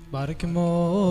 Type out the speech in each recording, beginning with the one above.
ബാറിക്കുമോ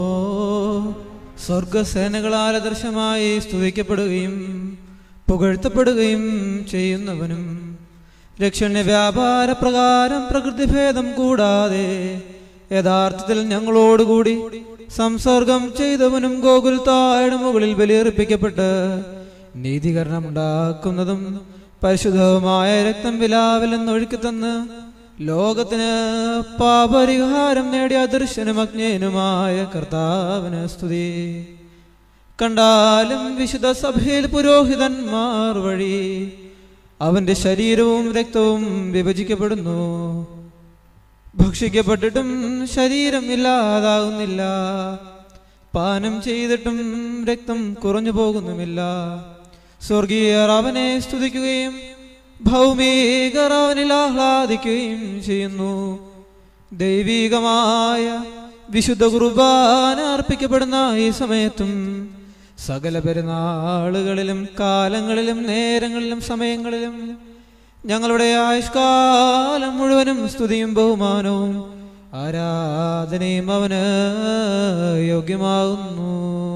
സ്വർഗസേനകളാൽ അദൃശ്യമായി സ്തുതിക്കപ്പെടുകയും പുകഴ്ത്തപ്പെടുകയും ചെയ്യുന്നവനും രക്ഷണ്യ വ്യാപാര പ്രകാരം പ്രകൃതിഭേദം കൂടാതെ യഥാർത്ഥത്തിൽ ഞങ്ങളോടുകൂടി സംസർഗം ചെയ്തവനും ഗോകുൽ താഴെ മുകളിൽ ബലിയർപ്പിക്കപ്പെട്ട് നീതീകരണമുണ്ടാക്കുന്നതും പരിശുദ്ധവുമായ രക്തം വിലാവിലെന്നൊഴുക്കി തന്ന് ലോകത്തിന് പാപരിഹാരം നേടിയ അദൃശ്യനും അജ്ഞേനുമായ കർത്താവിന് സ്തുതി കണ്ടാലും വിശുദ്ധ സഭയിൽ പുരോഹിതന്മാർ വഴി അവന്റെ ശരീരവും രക്തവും വിഭജിക്കപ്പെടുന്നു ഭക്ഷിക്കപ്പെട്ടിട്ടും ശരീരം ഇല്ലാതാകുന്നില്ല പാനം ചെയ്തിട്ടും രക്തം കുറഞ്ഞു പോകുന്നുമില്ല സ്വർഗീയർ അവനെ സ്തുതിക്കുകയും ഭൗമികർ അവനിൽ ആഹ്ലാദിക്കുകയും ചെയ്യുന്നു ദൈവികമായ വിശുദ്ധ കുർബാന അർപ്പിക്കപ്പെടുന്ന ഈ സമയത്തും സകല പെരുന്നാളുകളിലും കാലങ്ങളിലും നേരങ്ങളിലും സമയങ്ങളിലും ഞങ്ങളുടെ ആയുഷ്കാലം മുഴുവനും സ്തുതിയും ബഹുമാനവും ആരാധനയും അവന് യോഗ്യമാകുന്നു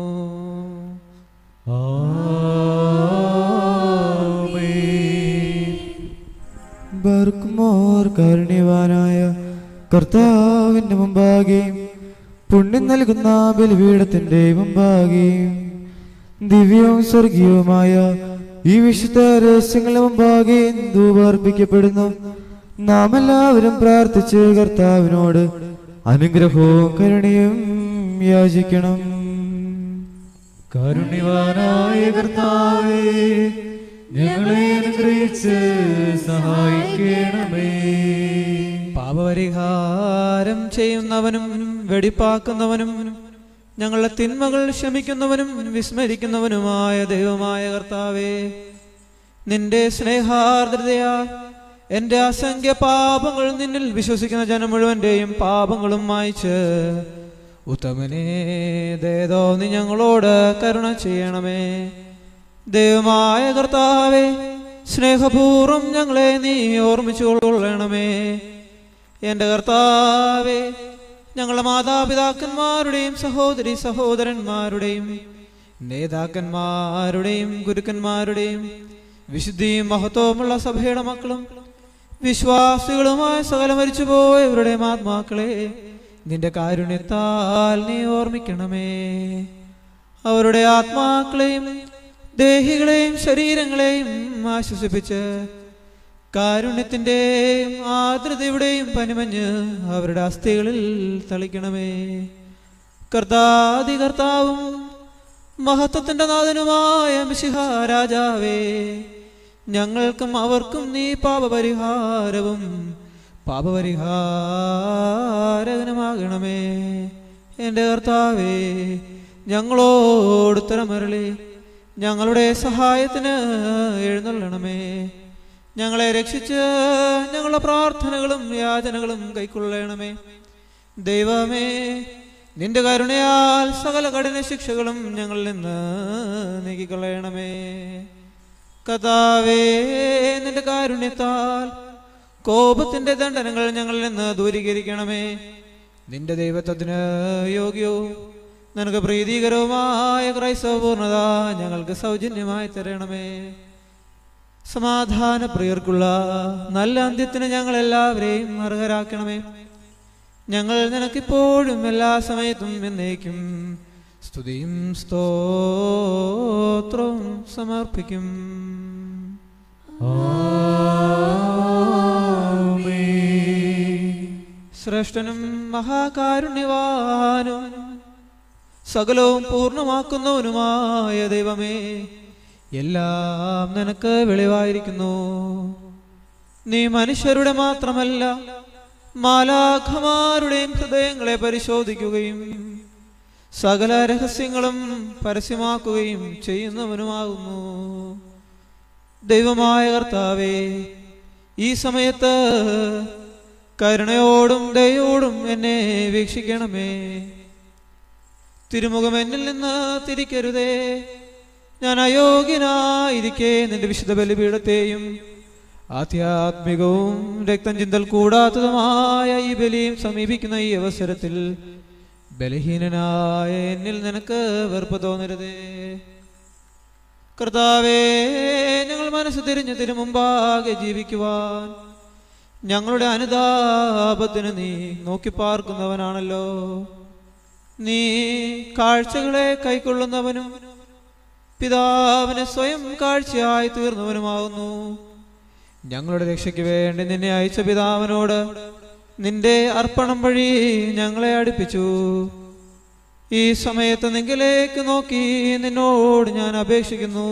ബർക്കുമോർ കാരുണ്യവാനായ കർത്താവിന്റെ മുമ്പാകെയും പുണ്യം നൽകുന്ന ബലിപീഠത്തിന്റെ മുമ്പാകെയും ദിവ്യവും സ്വർഗീയവുമായ ഈ വിശുദ്ധ രഹസ്യങ്ങളുടെ മുമ്പാകെ ധൂപർപ്പിക്കപ്പെടുന്നു നാം എല്ലാവരും പ്രാർത്ഥിച്ച് കർത്താവിനോട് അനുഗ്രഹവും കരുണയും യാചിക്കണം കാരുണ്യവാനായ കർത്താവേ ഞങ്ങളെ അനുഗ്രഹിച്ച് സഹായിക്കണമേ പാപപരിഹാരം ചെയ്യുന്നവനും വെടിപ്പാക്കുന്നവനും ഞങ്ങളുടെ തിന്മകൾ ക്ഷമിക്കുന്നവനും വിസ്മരിക്കുന്നവനുമായ ദൈവമായ കർത്താവേ നിന്റെ സ്നേഹാർദ്രതയാ എന്റെ അസംഖ്യ പാപങ്ങൾ നിന്നിൽ വിശ്വസിക്കുന്ന ജനം മുഴുവന്റെയും പാപങ്ങളും മായ്ച്ച് ഉത്തമനെ ദേതോ നീ ഞങ്ങളോട് കരുണ ചെയ്യണമേ ദൈവമായ കർത്താവേ സ്നേഹപൂർവ്വം ഞങ്ങളെ നീ ഓർമ്മിച്ചു കൊള്ളണമേ എന്റെ കർത്താവേ ഞങ്ങളുടെ മാതാപിതാക്കന്മാരുടെയും സഹോദരി സഹോദരന്മാരുടെയും നേതാക്കന്മാരുടെയും ഗുരുക്കന്മാരുടെയും വിശുദ്ധിയും മഹത്വമുള്ള സഭയുടെ മക്കളും വിശ്വാസികളുമായ സകല മരിച്ചുപോയവരുടെയും ആത്മാക്കളെ നിന്റെ കാരുണ്യത്താൽ നീ ഓർമ്മിക്കണമേ അവരുടെ ആത്മാക്കളെയും ദേഹികളെയും ശരീരങ്ങളെയും ആശ്വസിപ്പിച്ച് കാരുണ്യത്തിന്റെയും ആർദ്രതയുടെയും പനിമഞ്ഞ് അവരുടെ അസ്ഥികളിൽ തളിക്കണമേ കർത്താതി കർത്താവും മഹത്വത്തിന്റെ നാഥനുമായ മിശിഹ രാജാവേ ഞങ്ങൾക്കും അവർക്കും നീ പാപപരിഹാരവും പാപപരിഹാരകനുമാകണമേ എൻ്റെ കർത്താവേ ഞങ്ങളോട് ഉത്തരമരളി ഞങ്ങളുടെ സഹായത്തിന് എഴുന്നള്ളണമേ ഞങ്ങളെ രക്ഷിച്ച് ഞങ്ങളുടെ പ്രാർത്ഥനകളും യാചനകളും കൈക്കൊള്ളണമേ ദൈവമേ നിന്റെ കരുണയാൽ സകല കഠിന ശിക്ഷകളും ഞങ്ങളിൽ നിന്ന് നീക്കിക്കൊള്ളണമേ കഥാവേ നിന്റെ കാരുണ്യത്താൽ കോപത്തിന്റെ ദണ്ഡനങ്ങൾ ഞങ്ങളിൽ നിന്ന് ദൂരീകരിക്കണമേ നിന്റെ ദൈവത്വത്തിന് യോഗ്യവും നിനക്ക് പ്രീതികരവുമായ ക്രൈസ്തവ പൂർണ്ണത ഞങ്ങൾക്ക് സൗജന്യമായി തരണമേ സമാധാന പ്രിയർക്കുള്ള നല്ല അന്ത്യത്തിന് ഞങ്ങൾ എല്ലാവരെയും അർഹരാക്കണമേ ഞങ്ങൾ നിനക്കിപ്പോഴും എല്ലാ സമയത്തും എന്നേക്കും സ്തുതിയും സ്തോത്രവും സമർപ്പിക്കും ശ്രേഷ്ഠനും മഹാകാരുണ്യവാനും സകലവും പൂർണ്ണമാക്കുന്നവനുമായ ദൈവമേ എല്ലാം നിനക്ക് വെളിവായിരിക്കുന്നു നീ മനുഷ്യരുടെ മാത്രമല്ല മാലാഖമാരുടെയും ഹൃദയങ്ങളെ പരിശോധിക്കുകയും സകല രഹസ്യങ്ങളും പരസ്യമാക്കുകയും ചെയ്യുന്നവനുമാകുന്നു ദൈവമായ കർത്താവേ ഈ സമയത്ത് കരുണയോടും ദയോടും എന്നെ വീക്ഷിക്കണമേ തിരുമുഖം എന്നിൽ നിന്ന് തിരിക്കരുതേ ഞാൻ അയോഗ്യനായിരിക്കെ നിന്റെ വിശുദ്ധ ബലിപീഠത്തെയും ആധ്യാത്മികവും രക്തം ചിന്തൽ കൂടാത്തതുമായ ഈ ബലിയും സമീപിക്കുന്ന ഈ അവസരത്തിൽ ബലഹീനനായ എന്നിൽ നിനക്ക് വെറുപ്പ് തോന്നരുതേ കർത്താവേ ഞങ്ങൾ മനസ്സ് തിരിഞ്ഞു തിരു മുമ്പാകെ ജീവിക്കുവാൻ ഞങ്ങളുടെ അനുതാപത്തിന് നീ നോക്കി പാർക്കുന്നവനാണല്ലോ നീ കാഴ്ചകളെ കൈക്കൊള്ളുന്നവനും പിതാവിന് സ്വയം കാഴ്ചയായി തീർന്നവനുമാകുന്നു ഞങ്ങളുടെ രക്ഷയ്ക്ക് വേണ്ടി നിന്നെ അയച്ച പിതാവിനോട് നിന്റെ അർപ്പണം വഴി ഞങ്ങളെ അടുപ്പിച്ചു ഈ സമയത്ത് നിങ്കിലേക്ക് നോക്കി നിന്നോട് ഞാൻ അപേക്ഷിക്കുന്നു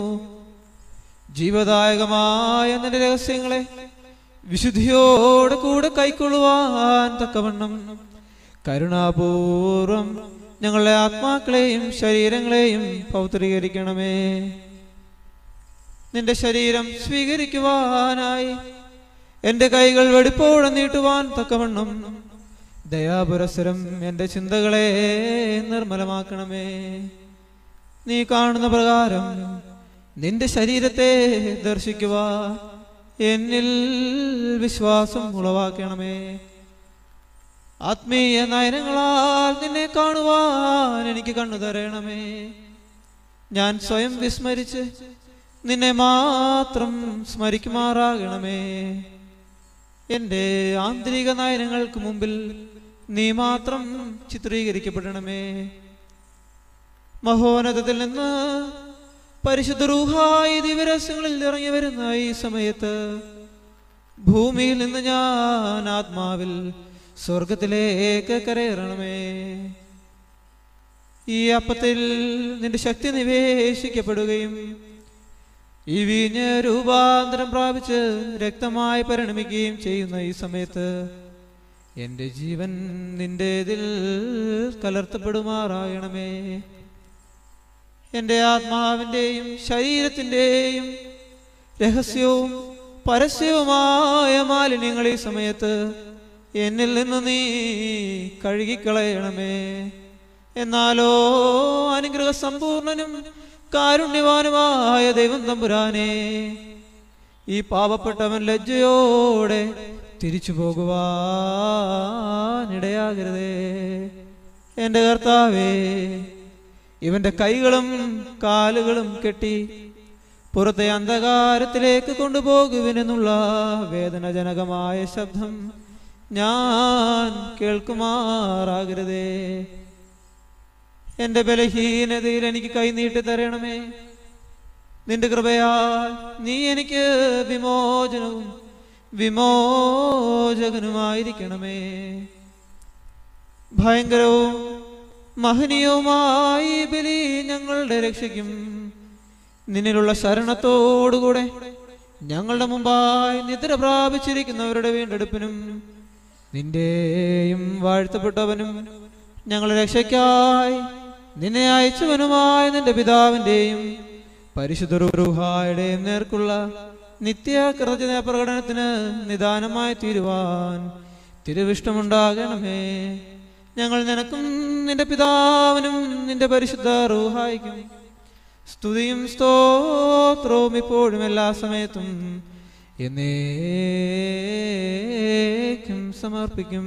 ജീവദായകമായ നിന്റെ രഹസ്യങ്ങളെ വിശുദ്ധിയോടെ കൂടെ കൈക്കൊള്ളുവാൻ തക്കവണ്ണം കരുണാപൂർവം ഞങ്ങളുടെ ആത്മാക്കളെയും ശരീരങ്ങളെയും പൗത്രീകരിക്കണമേ നിന്റെ ശരീരം സ്വീകരിക്കുവാനായി എന്റെ കൈകൾ വെടിപ്പോടെ നീട്ടുവാൻ തക്കവണ്ണം ദയാപുരസരം എന്റെ ചിന്തകളെ നിർമ്മലമാക്കണമേ നീ കാണുന്ന പ്രകാരം നിന്റെ ശരീരത്തെ ദർശിക്കുവാൻ എന്നിൽ വിശ്വാസം ഉളവാക്കണമേ ആത്മീയ നയനങ്ങളാൽ നിന്നെ കാണുവാൻ എനിക്ക് കണ്ണു തരണമേ ഞാൻ സ്വയം വിസ്മരിച്ച് നിന്നെ മാത്രം സ്മരിക്കുമാറാകണമേ എൻ്റെ ആന്തരിക നയനങ്ങൾക്ക് മുമ്പിൽ നീ മാത്രം ചിത്രീകരിക്കപ്പെടണമേ മഹോന്നതത്തിൽ നിന്ന് പരിശുദ്ധ റൂഹായി ദിവരസ്യങ്ങളിൽ ഇറങ്ങി വരുന്ന ഈ സമയത്ത് ഭൂമിയിൽ നിന്ന് ഞാൻ ആത്മാവിൽ സ്വർഗത്തിലേക്ക് കരയറണമേ ഈ അപ്പത്തിൽ നിന്റെ ശക്തി നിവേശിക്കപ്പെടുകയും ഈ വീഞ്ഞ് രൂപാന്തരം പ്രാപിച്ച് രക്തമായി പരിണമിക്കുകയും ചെയ്യുന്ന ഈ സമയത്ത് എന്റെ ജീവൻ നിന്റേതിൽ കലർത്തപ്പെടുമാറാകണമേ എന്റെ ആത്മാവിൻ്റെയും ശരീരത്തിൻ്റെയും രഹസ്യവും പരസ്യവുമായ മാലിന്യങ്ങൾ ഈ സമയത്ത് എന്നിൽ നിന്ന് നീ കഴുകിക്കളയണമേ എന്നാലോ അനുഗ്രഹ സമ്പൂർണനും കാരുണ്യവാനുമായ ദൈവം തമ്പുരാനെ ഈ പാവപ്പെട്ടവൻ ലജ്ജയോടെ തിരിച്ചു പോകുവാനിടയാകരുതേ എൻ്റെ കർത്താവേ ഇവന്റെ കൈകളും കാലുകളും കെട്ടി പുറത്തെ അന്ധകാരത്തിലേക്ക് കൊണ്ടുപോകുവിനെന്നുള്ള വേദനജനകമായ ശബ്ദം ഞാൻ കേൾക്കുമാറാകരുതേ എന്റെ ബലഹീനതയിൽ എനിക്ക് കൈനീട്ടി തരണമേ നിന്റെ കൃപയാൽ നീ എനിക്ക് വിമോചനവും വിമോചകനുമായിരിക്കണമേ ഭയങ്കരവും മഹനീയവുമായി ബലി ഞങ്ങളുടെ രക്ഷയ്ക്കും നിന്നിലുള്ള ശരണത്തോടുകൂടെ ഞങ്ങളുടെ മുമ്പായി നിദ്ര പ്രാപിച്ചിരിക്കുന്നവരുടെ വീണ്ടെടുപ്പിനും നിന്റെയും വാഴ്ത്തപ്പെട്ടവനും ഞങ്ങളുടെ രക്ഷയ്ക്കായി നിന്നെ അയച്ചവനുമായ നിന്റെ പിതാവിന്റെയും പരിശുദ്ധ റുഹായുടെയും നേർക്കുള്ള നിത്യ കൃതജ്ഞ പ്രകടനത്തിന് നിദാനമായി തീരുവാൻ തിരുവിഷ്ടമുണ്ടാകണമേ ഞങ്ങൾ നിനക്കും നിന്റെ പിതാവിനും നിന്റെ പരിശുദ്ധ റൂഹായിക്കും സ്തുതിയും സ്തോത്രവും ഇപ്പോഴും എല്ലാ സമയത്തും എന്നേക്കും സമർപ്പിക്കും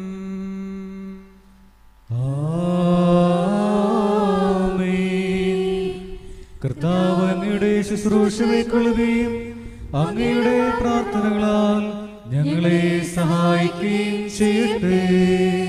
ആമേൻ. കർത്താവ് അങ്ങയുടെ ശുശ്രൂഷ കൈക്കൊള്ളുകയും അങ്ങയുടെ പ്രാർത്ഥനകളാൽ ഞങ്ങളെ സഹായിക്കുകയും ചെയ്യട്ടെ